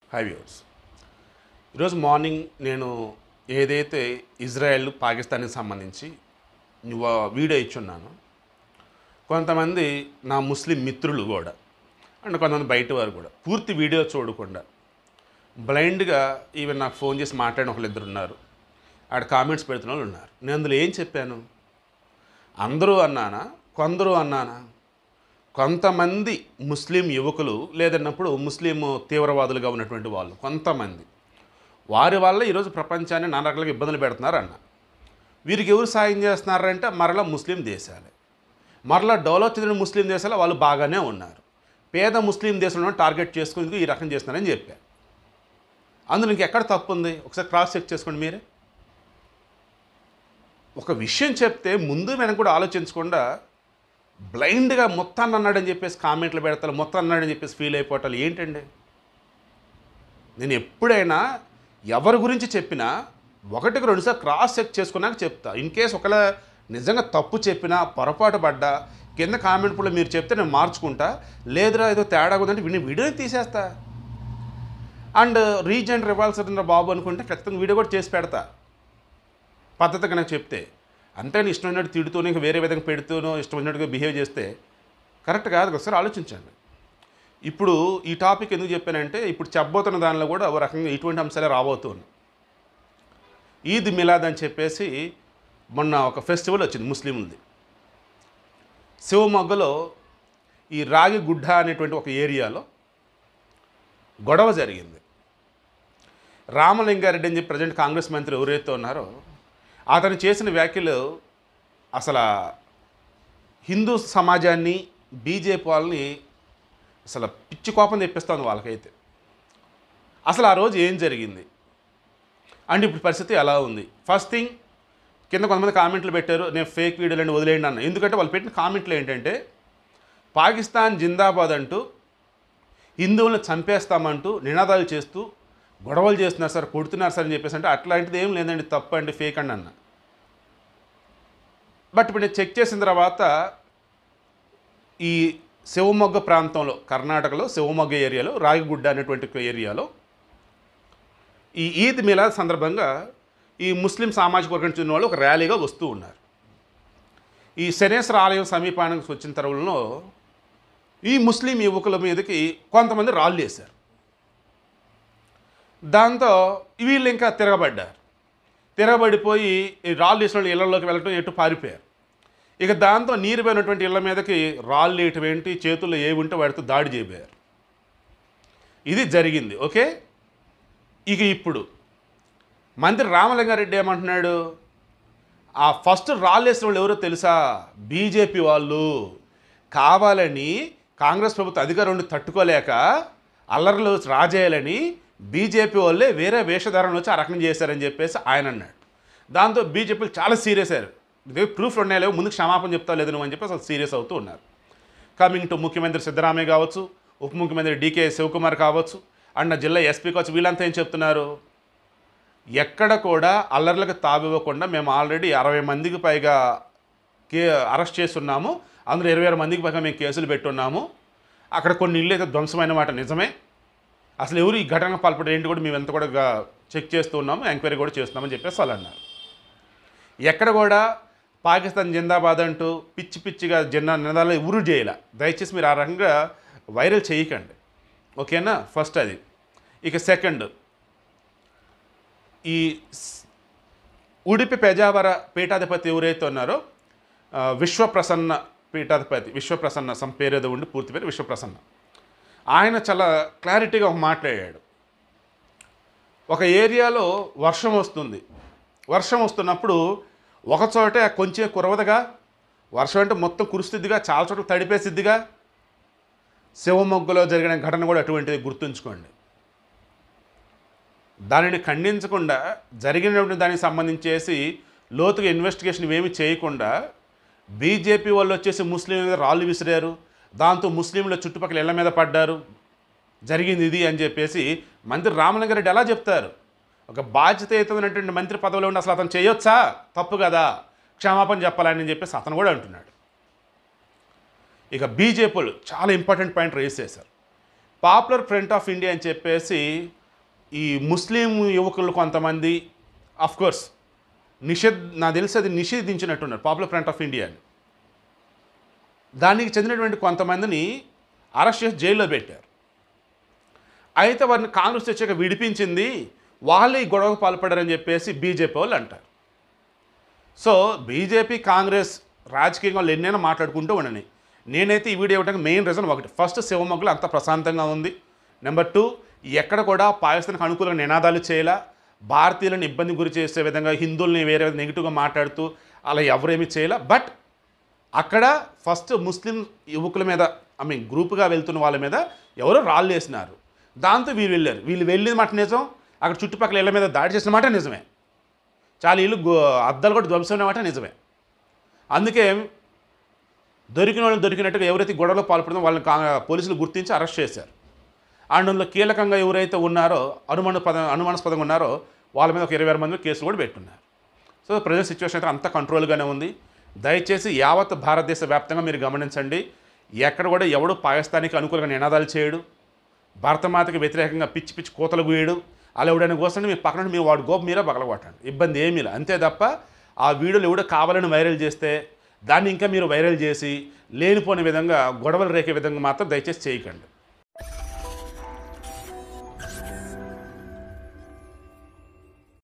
high viewers ఈరోజు morning నేను ఏదైతే ఇజ్రాయెల్ పాకిస్తాన్కి సంబంధించి నువ్వు వీడియో ఇచ్చున్నాను కొంతమంది నా ముస్లిం మిత్రులు కూడా అండ్ కొంతమంది బయట వారు కూడా పూర్తి వీడియో చూడకుండా బ్లైండ్గా ఈవెన్ నాకు ఫోన్ చేసి మాట్లాడిన ఒకళ్ళు ఇద్దరు ఉన్నారు ఆడ కామెంట్స్ పెడుతున్న వాళ్ళు ఉన్నారు నేను అందులో ఏం చెప్పాను అందరూ అన్నానా కొందరు అన్నానా కొంతమంది ముస్లిం యువకులు లేదన్నప్పుడు ముస్లిం తీవ్రవాదులుగా ఉన్నటువంటి వాళ్ళు కొంతమంది వారి వల్ల ఈరోజు ప్రపంచాన్ని నానా రకాలుగా ఇబ్బందులు పెడుతున్నారు అన్న వీరికి ఎవరు సాయం చేస్తున్నారంటే మరలా ముస్లిం దేశాలే మరలా డెవలప్ చెందిన ముస్లిం దేశాలు వాళ్ళు బాగానే ఉన్నారు పేద ముస్లిం దేశంలో టార్గెట్ చేసుకుని ఈ రకం చేస్తున్నారని చెప్పారు అందులో ఇంకెక్కడ తప్పు ఉంది ఒకసారి క్రాస్ చెక్ చేసుకోండి మీరే ఒక విషయం చెప్తే ముందు వెనక కూడా ఆలోచించకుండా బ్లైండ్గా మొత్తాన్ని అన్నాడని చెప్పేసి కామెంట్లు పెడతారు మొత్తం అన్నాడని చెప్పేసి ఫీల్ అయిపోవటాలు ఏంటండి నేను ఎప్పుడైనా ఎవరి గురించి చెప్పినా ఒకటికి రెండుసార్లు క్రాస్ చెక్ చేసుకున్నాక చెప్తా ఇన్ కేస్ ఒకవేళ నిజంగా తప్పు చెప్పినా పొరపాటు పడ్డా కింద కామెంట్ కూడా మీరు చెప్తే నేను మార్చుకుంటా లేదురా ఏదో తేడా ఉందంటే విని వీడియోని తీసేస్తా అండ్ రీజన్ రివాల్సర్ బాబు అనుకుంటే ఖచ్చితంగా వీడియో కూడా చేసి పెడతా పద్ధతిగా నాకు చెప్తే అంటే నీ ఇష్టం ఉన్నట్టు తిడుతూనే ఇంకా వేరే విధంగా పెడుతూనో ఇష్టం ఉన్నట్టుగా బిహేవ్ చేస్తే కరెక్ట్ కాదు ఒకసారి ఆలోచించండి ఇప్పుడు ఈ టాపిక్ ఎందుకు చెప్పానంటే ఇప్పుడు చెప్పబోతున్న దానిలో కూడా ఒక రకంగా ఇటువంటి అంశాలే రాబోతున్నాయి ఈద్ మిలాద్ అని చెప్పేసి మొన్న ఒక ఫెస్టివల్ వచ్చింది ముస్లింది శివమొగ్గలో ఈ రాగి గుడ్డ అనేటువంటి ఒక ఏరియాలో గొడవ జరిగింది రామలింగారెడ్డి అని చెప్పి ప్రజెంట్ కాంగ్రెస్ మంత్రి ఎవరైతే ఉన్నారో అతను చేసిన వ్యాఖ్యలు అసలు హిందూ సమాజాన్ని బీజేపీ వాళ్ళని అసలు పిచ్చి కోపం తెప్పిస్తుంది వాళ్ళకైతే అసలు ఆ రోజు ఏం జరిగింది అండ్ ఇప్పుడు పరిస్థితి ఎలా ఉంది ఫస్ట్ థింగ్ కింద కొంతమంది కామెంట్లు పెట్టారు నేను ఫేక్ వీడియోలని వదిలేయండి అన్న ఎందుకంటే వాళ్ళు పెట్టిన కామెంట్లు ఏంటంటే పాకిస్తాన్ జిందాబాద్ అంటూ హిందువులను చంపేస్తామంటూ నినాదాలు చేస్తూ గొడవలు చేస్తున్నారు సార్ కొడుతున్నారు సార్ అని చెప్పేసి అంటే అట్లాంటిది ఏం లేదండి తప్పు అండి ఫేక్ అండి అన్న బట్ ఇప్పుడు నేను చెక్ చేసిన తర్వాత ఈ శివమొగ్గ ప్రాంతంలో కర్ణాటకలో శివమొగ్గ ఏరియాలో రాగిగుడ్డ అనేటువంటి ఒక ఏరియాలో ఈ ఈద్ మిలాద్ సందర్భంగా ఈ ముస్లిం సామాజిక వర్గం చెందిన వాళ్ళు ఒక ర్యాలీగా వస్తూ ఉన్నారు ఈ శనేశ్వర ఆలయం సమీపానికి వచ్చిన తరుణంలో ఈ ముస్లిం యువకుల మీదకి కొంతమంది రాళ్ళు వేశారు దాంతో వీళ్ళు ఇంకా తిరగబడ్డారు తిరగబడిపోయి ఈ రాళ్ళు వేసిన వాళ్ళు ఇళ్లలోకి వెళ్ళటం ఎటు పారిపోయారు ఇక దాంతో నీరు పోయినటువంటి ఇళ్ల మీదకి రాళ్ళు వేయటం చేతుల్లో ఏవి ఉంటే వాటితో దాడి చేయబోయారు ఇది జరిగింది ఓకే ఇక ఇప్పుడు మంత్రి రామలింగారెడ్డి ఏమంటున్నాడు ఆ ఫస్ట్ రాళ్ళు వేసిన వాళ్ళు ఎవరో తెలుసా బీజేపీ వాళ్ళు కావాలని కాంగ్రెస్ ప్రభుత్వం అధికారం ఉండి తట్టుకోలేక అల్లర్లు రాజేయాలని బీజేపీ వాళ్ళే వేరే వేషధారణ వచ్చి ఆ రకం చేశారని చెప్పేసి ఆయన అన్నాడు దాంతో బీజేపీలు చాలా సీరియస్ అయ్యారు ఇదే ప్రూఫ్ ఉన్నాయి లేవు ముందుకు క్షమాపణ చెప్తా లేదు నువ్వు అని చెప్పి అసలు సీరియస్ అవుతూ ఉన్నారు కమింగ్ టు ముఖ్యమంత్రి సిద్ధరామయ్య కావచ్చు ఉప ముఖ్యమంత్రి డీకే శివకుమార్ కావచ్చు అండ్ జిల్లా ఎస్పీ కావచ్చు వీళ్ళంతా ఏం చెప్తున్నారు ఎక్కడ కూడా అల్లర్లకు తావివ్వకుండా మేము ఆల్రెడీ అరవై మందికి పైగా కే అరెస్ట్ చేస్తున్నాము అందులో ఇరవై ఆరు మందికి పైగా మేము కేసులు పెట్టున్నాము అక్కడ కొన్ని ఇళ్ళు అయితే ధ్వంసమైన మాట నిజమే అసలు ఎవరు ఈ ఘటనకు పాల్పడే ఏంటి కూడా మేము ఎంత కూడా గా- చెక్ చేస్తూ ఉన్నాము ఎంక్వైరీ కూడా చేస్తున్నామని చెప్పేసి వాళ్ళు అన్నారు ఎక్కడ కూడా పాకిస్తాన్ జిందాబాద్ అంటూ పిచ్చి పిచ్చిగా జిన్నా నినాదాలు ఊరు చేయాల దయచేసి మీరు ఆ రకంగా వైరల్ చేయకండి ఓకేనా ఫస్ట్ అది ఇక సెకండ్ ఈ స్- ఉడిపి పెజావర పీఠాధిపతి ఎవరైతే ఉన్నారో ఆ, విశ్వప్రసన్న పీఠాధిపతి విశ్వప్రసన్న సమ్ పేరు ఏదో ఉండి పూర్తి పేరు విశ్వప్రసన్న ఆయన చాలా క్లారిటీగా ఒక మాట్లాడాడు ఒక ఏరియాలో వర్షం వస్తుంది వర్షం వస్తున్నప్పుడు ఒక చోటే కొంచెం కురవదుగా వర్షం అంటే మొత్తం కురుస్తుందిగా చాలా చోట్ల తడిపేసిద్దిగా శివమొగ్గులో జరిగిన ఘటన కూడా అటువంటిది గుర్తుంచుకోండి దానిని ఖండించకుండా జరిగినటువంటి దానికి సంబంధించేసి లోతుగా ఇన్వెస్టిగేషన్ ఏమీ చేయకుండా బీజేపీ వాళ్ళు వచ్చేసి ముస్లిం మీద రాళ్ళు విసిరారు దాంతో ముస్లింల చుట్టుపక్కల ఇళ్ల మీద పడ్డారు జరిగింది ఇది అని చెప్పేసి మంత్రి రామలింగారెడ్డి ఎలా చెప్తారు ఒక బాధ్యతయుతమైనటువంటి మంత్రి పదవిలో ఉండి అసలు అతను చేయొచ్చా తప్పు కదా క్షమాపణ చెప్పాలని చెప్పేసి అతను కూడా అంటున్నాడు ఇక బీజేపీలు చాలా ఇంపార్టెంట్ పాయింట్ రేస్ చేశారు పాపులర్ ఫ్రంట్ ఆఫ్ ఇండియా అని చెప్పేసి ఈ ముస్లిం యువకులు కొంతమంది కోర్స్ నిషేధ్ నాకు తెలిసి అది నిషేధించినట్టున్నారు పాపులర్ ఫ్రంట్ ఆఫ్ ఇండియా అని దానికి చెందినటువంటి కొంతమందిని అరెస్ట్ చేసి జైల్లో పెట్టారు అయితే వారిని కాంగ్రెస్ వచ్చాక విడిపించింది వాళ్ళే ఈ గొడవకు పాల్పడారని చెప్పేసి బీజేపీ వాళ్ళు అంటారు సో బీజేపీ కాంగ్రెస్ రాజకీయంగా వాళ్ళు ఎన్నైనా మాట్లాడుకుంటూ ఉండని నేనైతే ఈ వీడియో ఇవ్వడానికి మెయిన్ రీజన్ ఒకటి ఫస్ట్ శివమొగ్గులు అంత ప్రశాంతంగా ఉంది నెంబర్ టూ ఎక్కడ కూడా పాకిస్తాన్కి అనుకూలంగా నినాదాలు చేయాల భారతీయులను ఇబ్బంది గురి చేసే విధంగా హిందువుల్ని వేరే నెగిటివ్గా మాట్లాడుతూ అలా ఎవరేమీ చేయాల బట్ అక్కడ ఫస్ట్ ముస్లిం యువకుల మీద ఐ మీన్ గ్రూప్గా వెళ్తున్న వాళ్ళ మీద ఎవరో రాళ్ళు వేసినారు దాంతో వీళ్ళు వెళ్ళారు వీళ్ళు వెళ్ళిన మాట నిజం అక్కడ చుట్టుపక్కల ఇళ్ళ మీద దాడి చేసిన మాట నిజమే చాలా ఇల్లు గు- అద్దాలు కూడా ధ్వంసం మాట నిజమే అందుకే దొరికిన వాళ్ళు దొరికినట్టుగా ఎవరైతే గొడవలో పాల్పడుతుందో వాళ్ళని కా- పోలీసులు గుర్తించి అరెస్ట్ చేశారు అందులో కీలకంగా ఎవరైతే ఉన్నారో అనుమాన పద అనుమానాస్పదంగా ఉన్నారో వాళ్ళ మీద ఒక ఇరవై ఆరు మంది కేసులు కూడా పెట్టున్నారు సో ప్రజెంట్ సిచ్యువేషన్ అయితే అంత కంట్రోల్గానే ఉంది దయచేసి యావత్ భారతదేశ వ్యాప్తంగా మీరు గమనించండి ఎక్కడ కూడా ఎవడు పాకిస్తానికి అనుకూలంగా నినాదాలు చేయడు భారతమాతకి వ్యతిరేకంగా పిచ్చి పిచ్చి కోతలు గూయడు అలా ఎవడైనా కోసండి మీ పక్కన నుండి మీ వాడు గోపు మీరే పగలగొట్టండి ఇబ్బంది ఏమీ లేదు అంతే తప్ప ఆ వీడియోలు ఎవడో కావాలని వైరల్ చేస్తే దాన్ని ఇంకా మీరు వైరల్ చేసి లేనిపోని విధంగా గొడవలు రేకే విధంగా మాత్రం దయచేసి చేయకండి